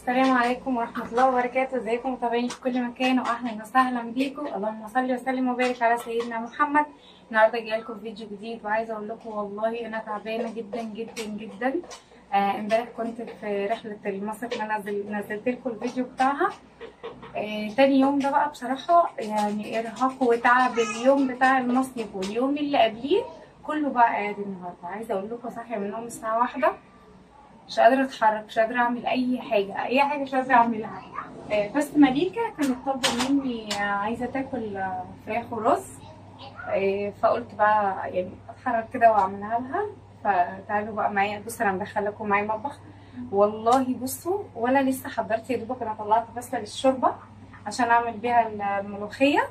السلام عليكم ورحمة الله وبركاته ازيكم متابعين في كل مكان واهلا وسهلا بيكم اللهم صل وسلم وبارك على سيدنا محمد النهارده جايه لكم فيديو جديد وعايزه اقول لكم والله انا تعبانه جدا جدا جدا آه، امبارح كنت في رحله المصيف اللي انا نزل- نزلت لكم الفيديو بتاعها آه، تاني يوم ده بقى بصراحه يعني ارهاق وتعب اليوم بتاع المصيف واليوم اللي قبليه كله بقى قاعد النهارده عايزه اقول لكم صاحيه من النوم الساعه واحدة مش قادرة اتحرك مش قادرة اعمل اي حاجة اي حاجة مش قادرة اعملها آه، بس مليكة كانت طالبة مني آه، عايزة تاكل آه، فراخ ورز آه، فقلت بقى يعني اتحرك كده واعملها لها فتعالوا بقى معايا بصوا انا مدخلاكم معايا المطبخ والله بصوا ولا لسه حضرت يا دوبك انا طلعت بس الشوربة عشان اعمل بيها الملوخية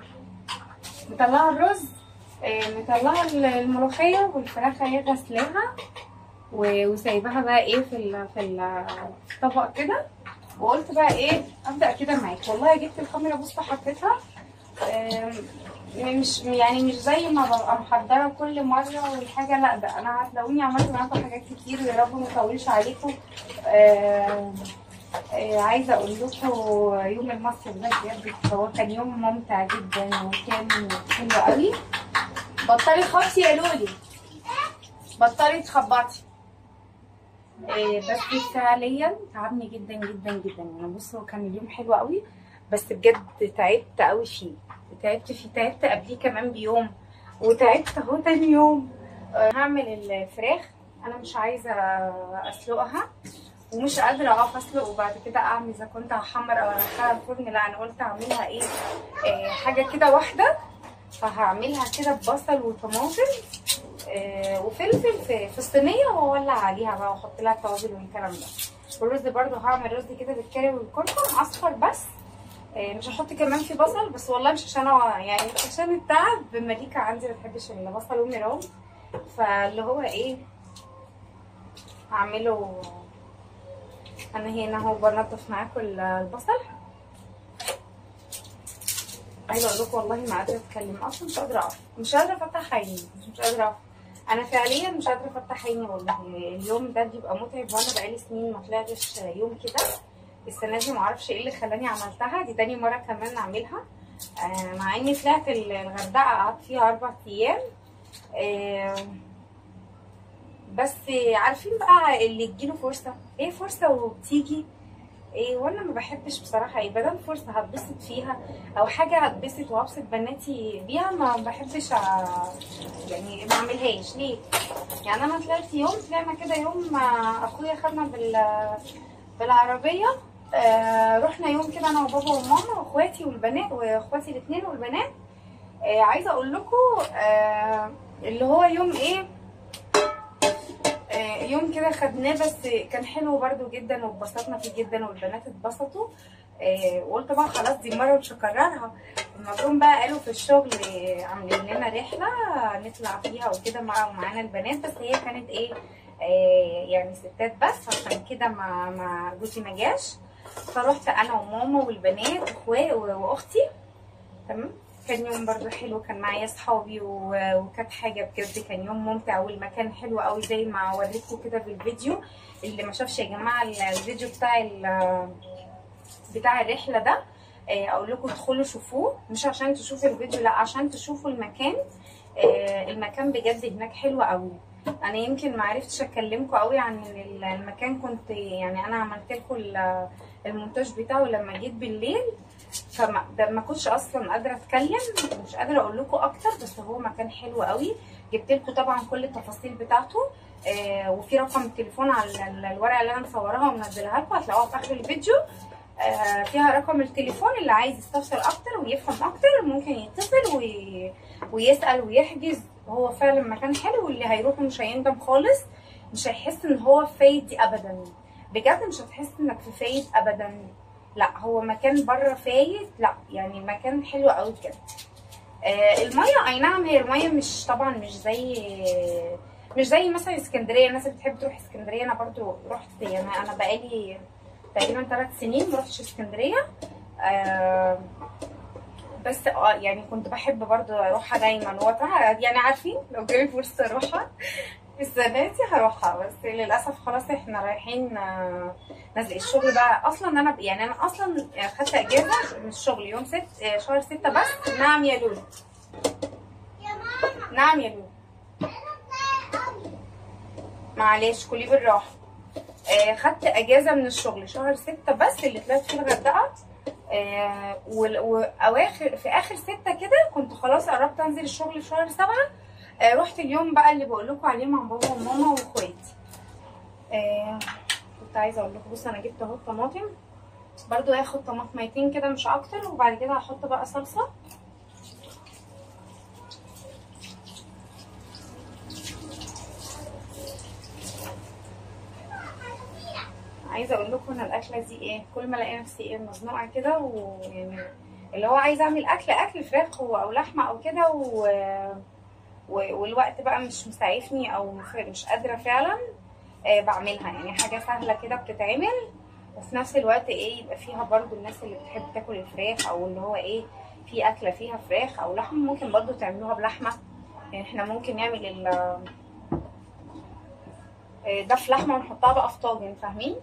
مطلعة الرز آه، مطلعة الملوخية والفراخ اهي غسلاها و- وسايباها بقى ايه في ال في ال- في الطبق كده وقلت بقى ايه ابدا كده معاك والله جبت الكاميرا بص حطيتها آم، مش يعني مش زي ما ببقى محضره كل مره والحاجه لا ده انا هتلاقوني عملت معاكم حاجات كتير ويا رب ما اطولش عليكم آم، آه، عايزه اقول لكم يوم المصيف ده بجد هو كان يوم ممتع جدا وكان حلو قوي بطلي خبطي يا لولي بطلي تخبطي إيه بس فعليا تعبني جدا جدا جدا يعني بصوا كان اليوم حلو قوي بس بجد تعبت قوي فيه تعبت فيه تعبت قبليه كمان بيوم وتعبت اهو تاني يوم آه، هعمل الفراخ انا مش عايزه اسلقها ومش قادره اقف اسلق وبعد كده اعمل اذا كنت هحمر او ادخلها الفرن لا انا قلت اعملها ايه آه، حاجه كده واحده فهعملها كده ببصل وطماطم آه، وفلفل في, في الصينيه واولع عليها بقى واحط لها التوابل والكلام ده والرز برضو هعمل رز كده بالكاري والكركم اصفر بس آه، مش هحط كمان في بصل بس والله مش عشان أنا- يعني مش عشان التعب مليكه عندي ما بتحبش البصل والميرون فاللي هو ايه هعمله انا هنا اهو بنضف معاكم البصل عايزه اقول لكم والله ما قادره اتكلم اصلا مش قادره اقف مش قادره افتح عيني مش قادره اقف انا فعليا مش قادره افتح عيني والله اليوم ده بيبقى متعب وانا بقالي سنين ما طلعتش يوم كده السنه دي معرفش ايه اللي خلاني عملتها دي تاني مره كمان اعملها آه مع اني طلعت الغردقه قعدت فيها اربع ايام آه بس عارفين بقى اللي تجيله فرصه ايه فرصه وبتيجي ايه وانا ما بحبش بصراحه ايه بدل فرصه هتبسط فيها او حاجه هتبسط وابسط بناتي بيها ما بحبش أ- يعني ما اعملهاش ليه يعني انا طلعت يوم طلعنا كده يوم مع اخويا خدنا بال بالعربيه آه رحنا يوم كده انا وبابا وماما واخواتي والبنات واخواتي الاثنين والبنات آه عايزه اقول لكم آه اللي هو يوم ايه آه، يوم كده خدناه بس كان حلو برضو جدا واتبسطنا فيه جدا والبنات اتبسطوا آه، وقلت بقى خلاص دي مره مش هكررها لما جم بقى قالوا في الشغل آه، عاملين لنا رحله نطلع فيها وكده مع ومعانا البنات بس هي كانت ايه آه، يعني ستات بس عشان كده مع مع جوزي ما جاش فروحت انا وماما والبنات واخواتي واختي تمام كان يوم برضو حلو كان معايا اصحابي و- وكانت حاجه بجد كان يوم ممتع والمكان حلو قوي زي ما اوريكم كده في الفيديو اللي ما شافش يا جماعه ال- الفيديو بتاع ال- بتاع الرحله ده آه، اقول لكم ادخلوا شوفوه مش عشان تشوفوا الفيديو لا عشان تشوفوا المكان آه، المكان بجد هناك حلو قوي انا يمكن ما عرفتش اكلمكم قوي عن ال- المكان كنت يعني انا عملت لكم ال- المونتاج بتاعه لما جيت بالليل فما ده ما كنتش اصلا قادره اتكلم مش قادره اقول لكم اكتر بس هو مكان حلو قوي جبت لكم طبعا كل التفاصيل بتاعته آه وفي رقم التليفون على ال- الورقه اللي انا مصوراها ومنزلها لكم هتلاقوها في اخر الفيديو آه فيها رقم التليفون اللي عايز يستفسر اكتر ويفهم اكتر ممكن يتصل وي... ويسال ويحجز هو فعلا مكان حلو واللي هيروح مش هيندم خالص مش هيحس ان هو فايت ابدا بجد مش هتحس انك في فايت ابدا لا هو مكان بره فايت لا يعني مكان حلو قوي بجد آه الميه اي نعم هي الميه مش طبعا مش زي مش زي مثلا اسكندريه الناس اللي بتحب تروح اسكندريه انا برضو رحت يعني انا بقالي تقريبا ثلاث سنين ما رحتش اسكندريه آه بس اه يعني كنت بحب برضو اروحها دايما وقتها يعني عارفين لو جالي فرصه اروحها السنة دي هروحها بس للأسف خلاص احنا رايحين آه، نازل الشغل بقى أصلا أنا ب- يعني أنا أصلا خدت أجازة من الشغل يوم ست آه، شهر ستة بس نعم يا لولو نعم يا لولو معلش كلي بالراحة آه، خدت أجازة من الشغل شهر ستة بس اللي طلعت فيه الغردقة آه، وال- وأواخر في آخر ستة كده كنت خلاص قربت أنزل الشغل في شهر سبعة آه، رحت اليوم بقى اللي بقول لكم عليه مع بابا وماما واخواتي آه، كنت عايزه اقول لكم بصوا انا جبت اهو الطماطم برضو هاخد طماطميتين كده مش اكتر وبعد كده هحط بقى صلصه عايزه اقول لكم ان الاكله دي ايه كل ما الاقي نفسي ايه مزنوقه كده ويعني اللي هو عايزه اعمل اكل اكل فراخ و- او لحمه او كده و... و- والوقت بقى مش مسعفني او مش قادره فعلا آه، بعملها يعني حاجه سهله كده بتتعمل وفي نفس الوقت ايه يبقى فيها برضو الناس اللي بتحب تاكل الفراخ او اللي هو ايه في اكله فيها فراخ او لحمه ممكن برضو تعملوها بلحمه يعني احنا ممكن نعمل ال آه، ده في لحمه ونحطها بقى في طاجن فاهمين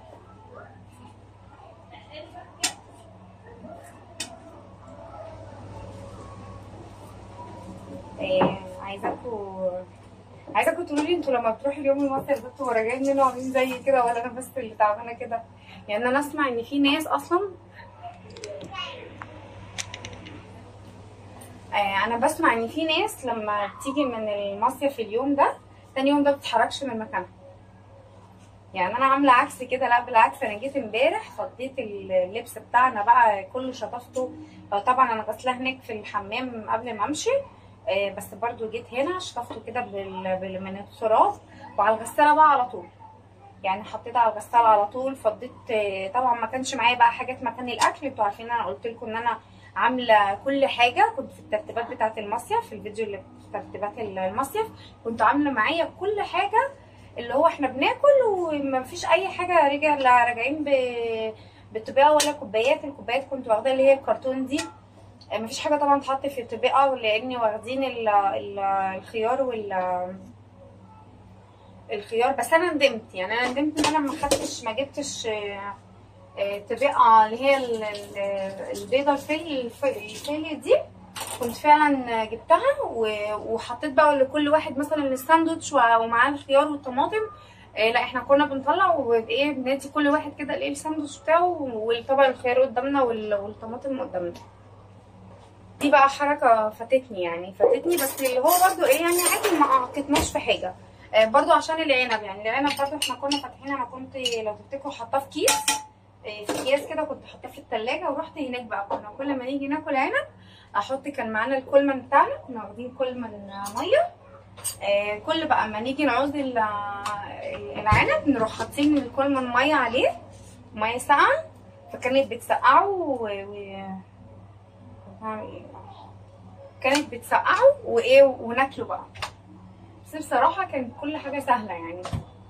آه، عايزاكوا عايزاكوا تقولوا لي انتوا لما بتروحوا اليوم المصري ده بتبقوا راجعين منه عاملين زي كده ولا انا بس اللي تعبانه كده يعني انا اسمع ان في ناس اصلا آه، انا بسمع ان في ناس لما بتيجي من المصيف اليوم ده تاني يوم ده بتتحركش من مكانها يعني انا عامله عكس كده لا بالعكس انا جيت امبارح فضيت اللبس بتاعنا بقى كله شطفته آه، طبعا انا غسلاه هناك في الحمام قبل ما امشي آه، بس برضو جيت هنا شطفته كده بال... بال... من التراب وعلى الغساله بقى على طول يعني حطيتها على الغساله على طول فضيت آه، طبعا ما كانش معايا بقى حاجات مكان الاكل انتوا عارفين انا قلت لكم ان انا عامله كل حاجه كنت في الترتيبات بتاعه المصيف في الفيديو اللي في ترتيبات المصيف كنت عامله معايا كل حاجه اللي هو احنا بناكل ومفيش اي حاجه رجع لا راجعين ب بطباعه ولا كوبايات الكوبايات كنت واخداها اللي هي الكرتون دي آه، مفيش حاجه طبعا تحط في طباعه لاني واخدين ال- ال- الخيار وال الخيار بس انا ندمت يعني انا ندمت ان انا ما خدتش ما جبتش آه، آه، طباعه اللي هي ال- ال- البيضه الفيل الف- الفيلي دي كنت فعلا جبتها و- وحطيت بقى لكل واحد مثلا الساندوتش و- ومعاه الخيار والطماطم آه، لا احنا كنا بنطلع وايه بندي كل واحد كده الايه الساندوتش بتاعه والطبق الخيار قدامنا وال- والطماطم قدامنا دي بقى حركة فاتتني يعني فاتتني بس اللي هو برضو ايه يعني عادي ما عقدناش في حاجة آه، برضو عشان العنب يعني العنب برضو احنا كنا فاتحين انا كنت لو تفتكروا حاطاه في كيس آه، في اكياس كده كنت حاطاه في التلاجة ورحت هناك بقى كنا كل ما نيجي ناكل عنب احط كان معانا الكولمن بتاعنا كنا واخدين كولمن ميه آه، كل بقى ما نيجي نعوز ال- ال- العنب نروح حاطين الكولمن ميه عليه ميه ساقعه فكانت بتسقعه و... و... هعمل ايه بقى؟ كانت بتسقعه وايه وناكله بقى بس بصراحه كانت كل حاجه سهله يعني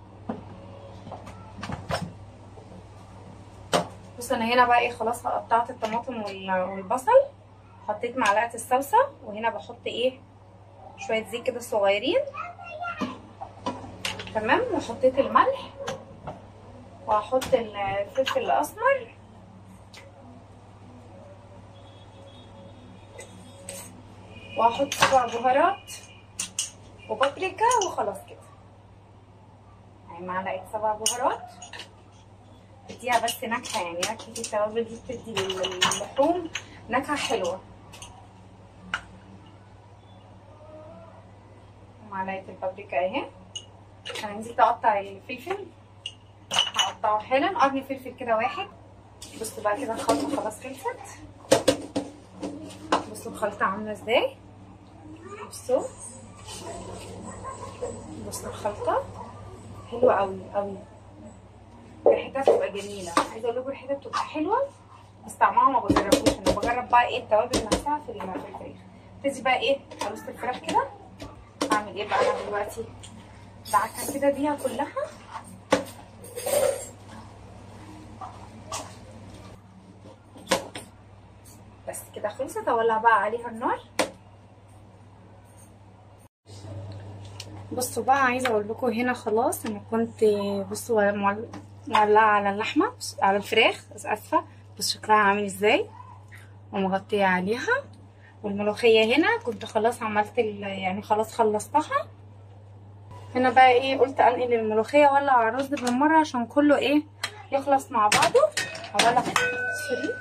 بص انا هنا بقى ايه خلاص قطعت الطماطم وال- والبصل حطيت معلقه الصلصه وهنا بحط ايه شويه زيت كده صغيرين تمام وحطيت الملح وهحط الفلفل الاسمر وهحط سبع بهارات وبابريكا وخلاص كده يعني معلقه سبع بهارات تديها بس نكهه يعني نكهه التوابل دي بتدي للحوم نكهه حلوه معلقه البابريكا اهي انا نزلت اقطع الفلفل هقطعه حالا قرن فلفل كده واحد بصوا بقى كده الخلطه خلاص خلصت بصوا الخلطه عامله ازاي بصوا بصوا الخلطه حلوه قوي قوي ريحتها بتبقى جميله عايزه اقول لكم ريحتها بتبقى حلوه بس طعمها ما بجربوش انا بجرب بقى ايه التوابل نفسها في ال- في الفراخ ابتدي بقى ايه ارص الفراخ كده اعمل ايه بقى انا دلوقتي دعكه كده بيها كلها بس كده خلصت اولع بقى عليها النار بصوا بقى عايزه اقول لكم هنا خلاص انا كنت بصوا مول- مولعه على اللحمه بص- على الفراخ بس اسفه بس شكلها عامل ازاي ومغطيه عليها والملوخيه هنا كنت خلاص عملت ال- يعني خلاص خلصتها هنا بقى ايه قلت انقل الملوخيه ولا على الرز بالمره عشان كله ايه يخلص مع بعضه اولا سوري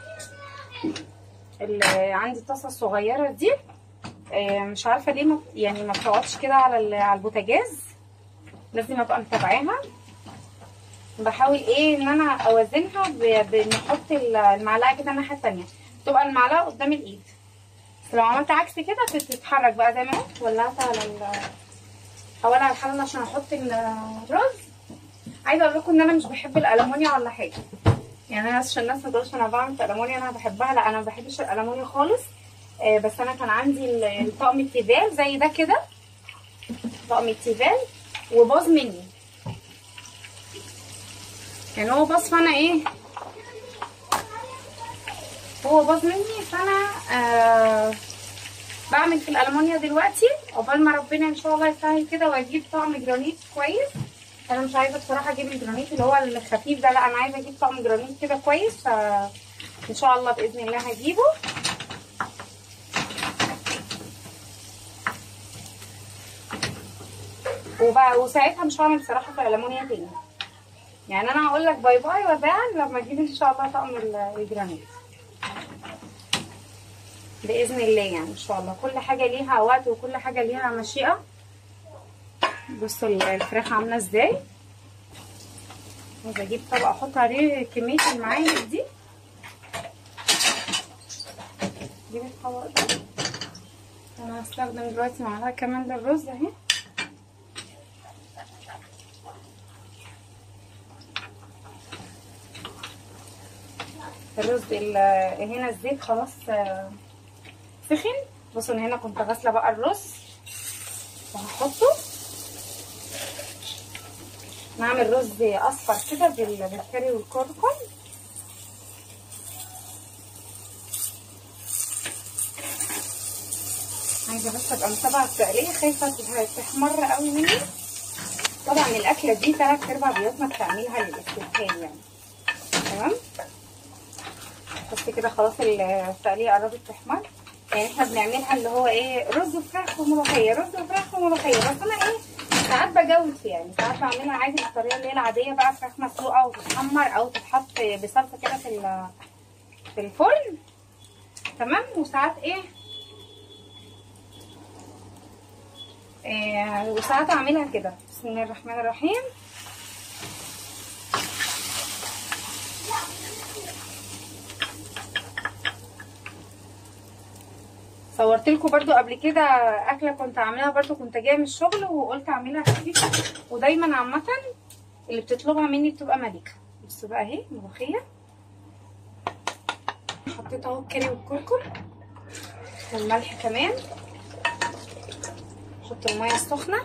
اللي عندي الطاسه الصغيره دي آه، مش عارفه ليه ما يعني ما بتقعدش كده على ال- على البوتاجاز لازم ابقى متابعاها بحاول ايه ان انا اوازنها ب- بان احط ال- المعلقه كده الناحيه التانية تبقى المعلقه قدام الايد بس لو عملت عكس كده بتتحرك بقى زي ما قلت ولعت على ال اولع الحله عشان احط الرز عايزه اقول لكم ان انا مش بحب الالومنيا ولا حاجه يعني انا عشان الناس ما تقولش انا بعمل في الالومنيا انا بحبها لا انا ما بحبش الالومنيا خالص آه، بس انا كان عندي ال- الطقم التيفال زي ده كده طقم التيفال وباظ مني يعني هو باظ فانا ايه هو باظ مني فانا آه بعمل في الالمونيا دلوقتي عقبال ما ربنا ان شاء الله يسهل كده واجيب طقم جرانيت كويس انا مش عايزه بصراحه اجيب الجرانيت اللي هو الخفيف ده لا انا عايزه اجيب طقم جرانيت كده كويس ف ان شاء الله باذن الله هجيبه وبقى وساعتها مش هعمل بصراحه في الالمونيا تاني يعني انا هقول لك باي باي وداعا لما اجيب ان شاء الله طقم ال- الجرانيت باذن الله يعني ان شاء الله كل حاجه ليها وقت وكل حاجه ليها مشيئه بصوا ال- الفراخ عامله ازاي عايزه اجيب طبق احط عليه كميه المعالق دي جيب الطبق ده انا هستخدم دلوقتي معلقه كمان للرز اهي الرز ال- هنا الزيت خلاص آه، سخن بصوا انا هنا كنت غاسله بقى الرز وهحطه نعمل رز اصفر كده بال- بالكاري والكركم عايزه بس ابقى متابعه التقليه خايفه تحمر قوي مني طبعا الاكله دي تلات ارباع بيوتنا بتعملها للاستسهال يعني تمام بس كده خلاص التقليه قربت تحمر يعني احنا بنعملها اللي هو ايه رز وفراخ وملوخيه رز وفراخ وملوخيه بس انا ايه ساعات بجود يعني ساعات بعملها عادي بالطريقه اللي هي العاديه بقى فراخ مسلوقه وتتحمر او تتحط بصلصه كده في ال- في الفرن تمام وساعات ايه إيه وساعات اعملها كده بسم الله الرحمن الرحيم صورت لكم برضو قبل كده اكله كنت عاملاها برضو كنت جايه من الشغل وقلت اعملها خفيفه ودايما عامه اللي بتطلبها مني بتبقى ملكه بصوا بقى اهي ملوخيه حطيت اهو الكاري والكركم والملح كمان احط الميه السخنه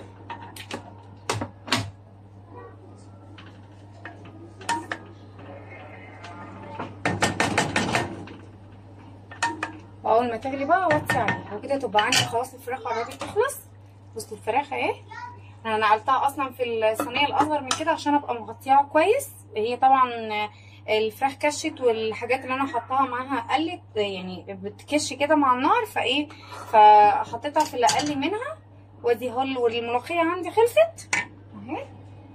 واول ما تغلي بقى اوطي عليها وكده تبقى عندي خلاص الفراخ قربت تخلص بصوا الفراخ اهي انا نقلتها اصلا في الصينيه الاصغر من كده عشان ابقى مغطياها كويس هي طبعا الفراخ كشت والحاجات اللي انا حطاها معاها قلت يعني بتكش كده مع النار فايه فحطيتها في اللي اقل منها ودي هول والملوخيه عندي خلصت اهي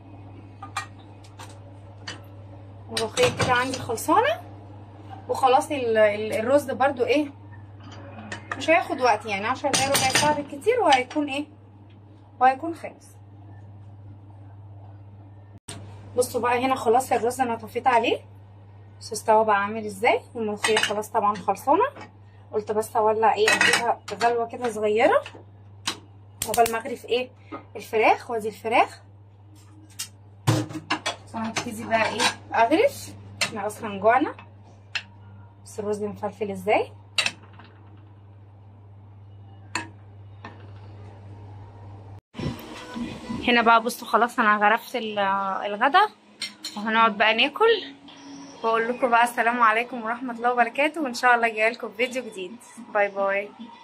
الملوخيه كده عندي خلصانه وخلاص ال- ال- الرز برضو ايه مش هياخد وقت يعني عشر دقايق ربع ساعة بالكتير وهيكون ايه وهيكون خلص بصوا بقى هنا خلاص الرز انا طفيت عليه بصوا استوى بقى عامل ازاي والملوخية خلاص طبعا خلصانة قلت بس اولع ايه اديها غلوة كده صغيرة قبل ما اغرف ايه الفراخ وادي الفراخ انا هبتدي بقى ايه اغرف احنا اصلا جوعنا بس الرز مفلفل ازاي هنا بقى بصوا خلاص انا غرفت ال- الغدا وهنقعد بقى ناكل واقول لكم بقى السلام عليكم ورحمه الله وبركاته وان شاء الله جايه لكم فيديو جديد باي باي